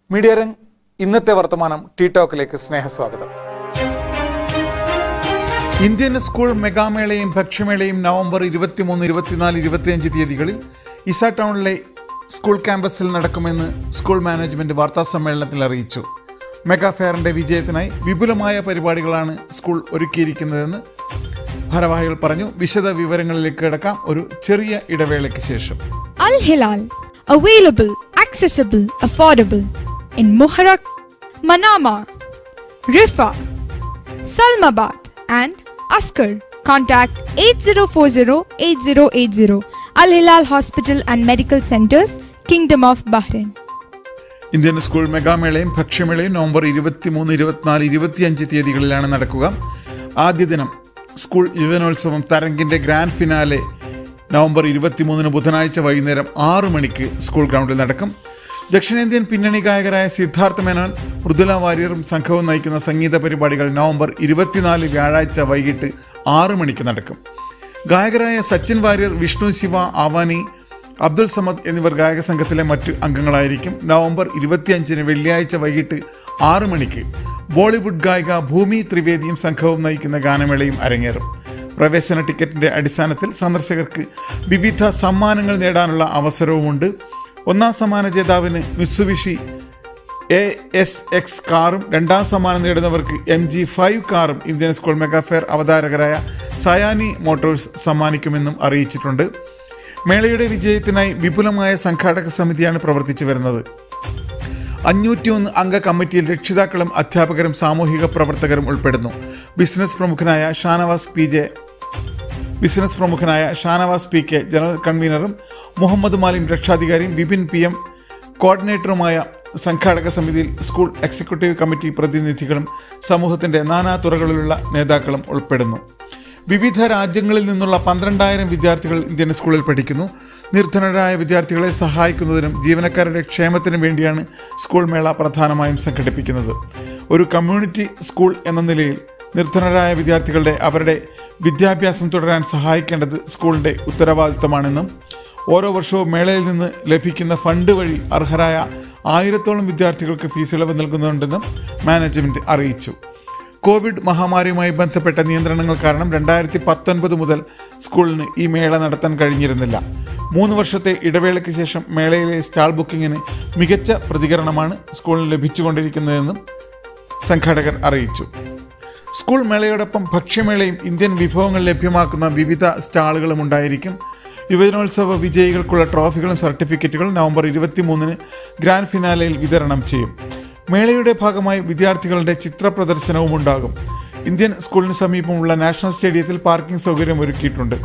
Media രംഗ് ഇന്നത്തെ വർത്തമാനം ടി ടോക്കിലേക്ക് സ്നേഹസ്വാഗതം ഇന്ത്യൻ സ്കൂൾ മെഗാമേളയും ഭക്ഷ്യമേളയും നവംബർ ഇരുപത്തിമൂന്ന് ഇരുപത്തിനാല് ഇരുപത്തിയഞ്ച് തീയതികളിൽ ഇസ ടൗണിലെ സ്കൂൾ ക്യാമ്പസിൽ നടക്കുമെന്ന് സ്കൂൾ മാനേജ്മെന്റ് വാർത്താ സമ്മേളനത്തിൽ അറിയിച്ചു മെഗാ ഫെയറിന്റെ വിജയത്തിനായി വിപുലമായ പരിപാടികളാണ് സ്കൂൾ ഒരുക്കിയിരിക്കുന്നതെന്ന് ഭാരവാഹികൾ പറഞ്ഞു വിശദ വിവരങ്ങളിലേക്ക് കിടക്കാം ഒരു ചെറിയ ഇടവേളയ്ക്ക് ശേഷം Al Hilal, available, accessible, affordable in Muharrak, Manama, Rifa, Salmabad, and Askar. Contact 8040-8080 Al Hilal Hospital and Medical Centers, Kingdom of Bahrain. Indian school മെഗാമേളയും ഭക്ഷ്യമേളയും നവംബർ ഇരുപത്തിമൂന്ന് ഇരുപത്തിനാല് ഇരുപത്തിയഞ്ച് തീയതികളിലാണ് നടക്കുക ആദ്യ ദിനം സ്കൂൾ യുവനോത്സവം തരംഗിന്റെ ഗ്രാൻഡ് ഫിനാലെ നവംബർ ഇരുപത്തിമൂന്നിന് ബുധനാഴ്ച വൈകുന്നേരം ആറു മണിക്ക് സ്കൂൾ ഗ്രൗണ്ടിൽ നടക്കും ദക്ഷിണേന്ത്യൻ പിന്നണി ഗായകരായ സിദ്ധാർത്ഥ മേനോൻ മൃദുല വാര്യറും സംഘവും നയിക്കുന്ന സംഗീത പരിപാടികൾ നവംബർ ഇരുപത്തിനാല് വ്യാഴാഴ്ച വൈകിട്ട് ആറു മണിക്ക് നടക്കും ഗായകരായ സച്ചിൻ വാര്യർ വിഷ്ണു ശിവ ആവാനി അബ്ദുൾ സമദ് എന്നിവർ ഗായക സംഘത്തിലെ മറ്റ് അംഗങ്ങളായിരിക്കും നവംബർ ഇരുപത്തിയഞ്ചിന് വെള്ളിയാഴ്ച വൈകിട്ട് ആറ് മണിക്ക് ബോളിവുഡ് ഗായിക ഭൂമി ത്രിവേദിയും സംഘവും നയിക്കുന്ന ഗാനമേളയും അരങ്ങേറും പ്രവേശന ടിക്കറ്റിന്റെ അടിസ്ഥാനത്തിൽ സന്ദർശകർക്ക് വിവിധ സമ്മാനങ്ങൾ നേടാനുള്ള അവസരവുമുണ്ട് ഒന്നാം സമ്മാന ജേതാവിന് മിത്സുബിഷി എ എസ് എക്സ് കാറും രണ്ടാം സമ്മാനം നേടുന്നവർക്ക് എം ജി ഫൈവ് കാറും ഇന്ത്യൻ സ്കൂൾ മെഗാഫെയർ അവതാരകരായ സയാനി മോട്ടോഴ്സ് സമ്മാനിക്കുമെന്നും അറിയിച്ചിട്ടുണ്ട് മേളയുടെ വിജയത്തിനായി വിപുലമായ സംഘാടക സമിതിയാണ് പ്രവർത്തിച്ചു വരുന്നത് അഞ്ഞൂറ്റിയൊന്ന് അംഗ കമ്മിറ്റിയിൽ രക്ഷിതാക്കളും അധ്യാപകരും സാമൂഹിക പ്രവർത്തകരും ഉൾപ്പെടുന്നു ബിസിനസ് പ്രമുഖനായ ഷാനവാസ് പി ജെ ബിസിനസ് പ്രമുഖനായ ഷാനവാസ് പി കെ ജനറൽ കൺവീനറും മുഹമ്മദ് മാലിം രക്ഷാധികാരിയും വിപിൻ പി എം കോർഡിനേറ്ററുമായ സംഘാടക സമിതിയിൽ സ്കൂൾ എക്സിക്യൂട്ടീവ് കമ്മിറ്റി പ്രതിനിധികളും സമൂഹത്തിന്റെ നാനാ തുറകളിലുള്ള നേതാക്കളും ഉൾപ്പെടുന്നു വിവിധ രാജ്യങ്ങളിൽ നിന്നുള്ള പന്ത്രണ്ടായിരം വിദ്യാർത്ഥികൾ ഇന്ത്യൻ സ്കൂളിൽ പഠിക്കുന്നു നിർധനരായ വിദ്യാർത്ഥികളെ സഹായിക്കുന്നതിനും ജീവനക്കാരുടെ ക്ഷേമത്തിനും വേണ്ടിയാണ് സ്കൂൾ മേള പ്രധാനമായും സംഘടിപ്പിക്കുന്നത് ഒരു കമ്മ്യൂണിറ്റി സ്കൂൾ എന്ന നിലയിൽ നിർധനരായ വിദ്യാർത്ഥികളുടെ അവരുടെ വിദ്യാഭ്യാസം തുടരാൻ സഹായിക്കേണ്ടത് സ്കൂളിന്റെ ഉത്തരവാദിത്തമാണെന്നും ഓരോ വർഷവും മേളയിൽ നിന്ന് ലഭിക്കുന്ന ഫണ്ട് വഴി അർഹരായ ആയിരത്തോളം വിദ്യാർത്ഥികൾക്ക് ഫീസ് ഇളവ് നൽകുന്നുണ്ടെന്നും മാനേജ്മെന്റ് അറിയിച്ചു കോവിഡ് മഹാമാരിയുമായി ബന്ധപ്പെട്ട നിയന്ത്രണങ്ങൾ കാരണം രണ്ടായിരത്തി പത്തൊൻപത് മുതൽ സ്കൂളിന് ഈ മേള നടത്താൻ കഴിഞ്ഞിരുന്നില്ല മൂന്ന് വർഷത്തെ ഇടവേളയ്ക്ക് ശേഷം മേളയിലെ സ്റ്റാൾ ബുക്കിങ്ങിന് മികച്ച പ്രതികരണമാണ് സ്കൂളിന് ലഭിച്ചുകൊണ്ടിരിക്കുന്നതെന്നും സംഘാടകർ അറിയിച്ചു സ്കൂൾ മേളയോടൊപ്പം ഭക്ഷ്യമേളയും ഇന്ത്യൻ വിഭവങ്ങൾ ലഭ്യമാക്കുന്ന വിവിധ സ്റ്റാളുകളും ഉണ്ടായിരിക്കും യുവജനോത്സവ വിജയികൾക്കുള്ള ട്രോഫികളും സർട്ടിഫിക്കറ്റുകളും നവംബർ ഇരുപത്തിമൂന്നിന് ഗ്രാൻഡ് ഫിനാലയിൽ വിതരണം ചെയ്യും മേളയുടെ ഭാഗമായി വിദ്യാർത്ഥികളുടെ ചിത്ര പ്രദർശനവും ഉണ്ടാകും ഇന്ത്യൻ സ്കൂളിന് സമീപമുള്ള നാഷണൽ സ്റ്റേഡിയത്തിൽ പാർക്കിംഗ് സൗകര്യം ഒരുക്കിയിട്ടുണ്ട്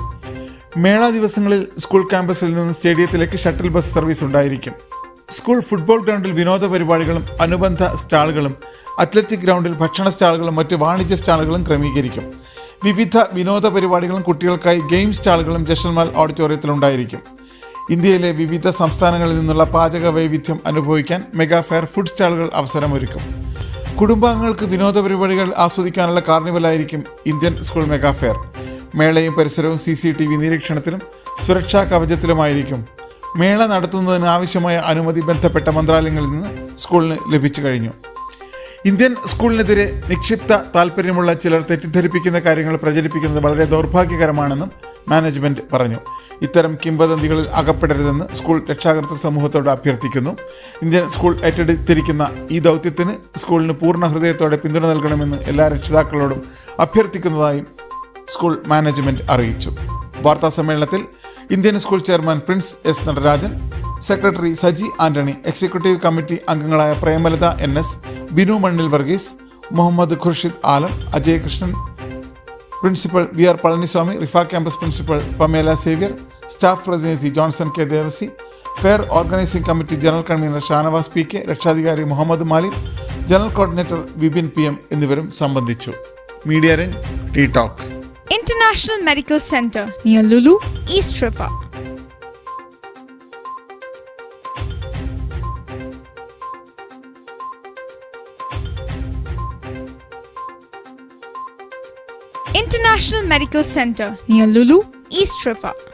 മേള ദിവസങ്ങളിൽ സ്കൂൾ ക്യാമ്പസിൽ നിന്ന് സ്റ്റേഡിയത്തിലേക്ക് ഷട്ടിൽ ബസ് സർവീസ് ഉണ്ടായിരിക്കും സ്കൂൾ ഫുട്ബോൾ ഗ്രൗണ്ടിൽ വിനോദ പരിപാടികളും അനുബന്ധ സ്റ്റാളുകളും അത്ലറ്റിക് ഗ്രൗണ്ടിൽ ഭക്ഷണ സ്റ്റാളുകളും മറ്റ് വാണിജ്യ സ്റ്റാളുകളും ക്രമീകരിക്കും വിവിധ വിനോദ പരിപാടികളും കുട്ടികൾക്കായി ഗെയിം സ്റ്റാളുകളും ജഷൽമാൽ ഓഡിറ്റോറിയത്തിൽ ഉണ്ടായിരിക്കും ഇന്ത്യയിലെ വിവിധ സംസ്ഥാനങ്ങളിൽ നിന്നുള്ള പാചക വൈവിധ്യം അനുഭവിക്കാൻ മെഗാ ഫെയർ ഫുഡ് സ്റ്റാളുകൾ അവസരമൊരുക്കും കുടുംബാംഗങ്ങൾക്ക് വിനോദ പരിപാടികൾ ആസ്വദിക്കാനുള്ള കാർണിവലായിരിക്കും ഇന്ത്യൻ സ്കൂൾ മെഗാ ഫെയർ മേളയും പരിസരവും സി സി ടി വി നിരീക്ഷണത്തിലും സുരക്ഷാ കവചത്തിലുമായിരിക്കും മേള നടത്തുന്നതിന് ആവശ്യമായ അനുമതി ബന്ധപ്പെട്ട മന്ത്രാലയങ്ങളിൽ നിന്ന് സ്കൂളിന് ലഭിച്ചു കഴിഞ്ഞു ഇന്ത്യൻ സ്കൂളിനെതിരെ നിക്ഷിപ്ത താല്പര്യമുള്ള ചിലർ തെറ്റിദ്ധരിപ്പിക്കുന്ന കാര്യങ്ങൾ പ്രചരിപ്പിക്കുന്നത് വളരെ ദൗർഭാഗ്യകരമാണെന്നും മാനേജ്മെന്റ് പറഞ്ഞു ഇത്തരം കിംവദന്തികളിൽ അകപ്പെടരുതെന്ന് സ്കൂൾ രക്ഷാകർതൃ സമൂഹത്തോട് അഭ്യർത്ഥിക്കുന്നു ഇന്ത്യൻ സ്കൂൾ ഏറ്റെടുത്തിരിക്കുന്ന ഈ ദൗത്യത്തിന് സ്കൂളിന് പൂർണ്ണ ഹൃദയത്തോടെ പിന്തുണ നൽകണമെന്ന് എല്ലാ രക്ഷിതാക്കളോടും അഭ്യർത്ഥിക്കുന്നതായും സ്കൂൾ മാനേജ്മെന്റ് അറിയിച്ചു വാർത്താ സമ്മേളനത്തിൽ Indian school chairman Prince S Natarajan secretary Saji Antony executive committee അംഗങ്ങളായ Premalatha N S Binu Mannil Varghese Muhammad Khurshid Alam Ajay Krishnan principal V R Palaniswamy Riffa campus principal Pamela Xavier staff പ്രതിനിധി Johnson K Devasi fair organising committee general convener Shanavas P K രക്ഷാധികാരി Muhammad Malik general coordinator Vipin P M എന്നിവരും സംബന്ധിച്ചു media Rang T talk International Medical Center near Lulu, East River. International Medical Center near Lulu, East River.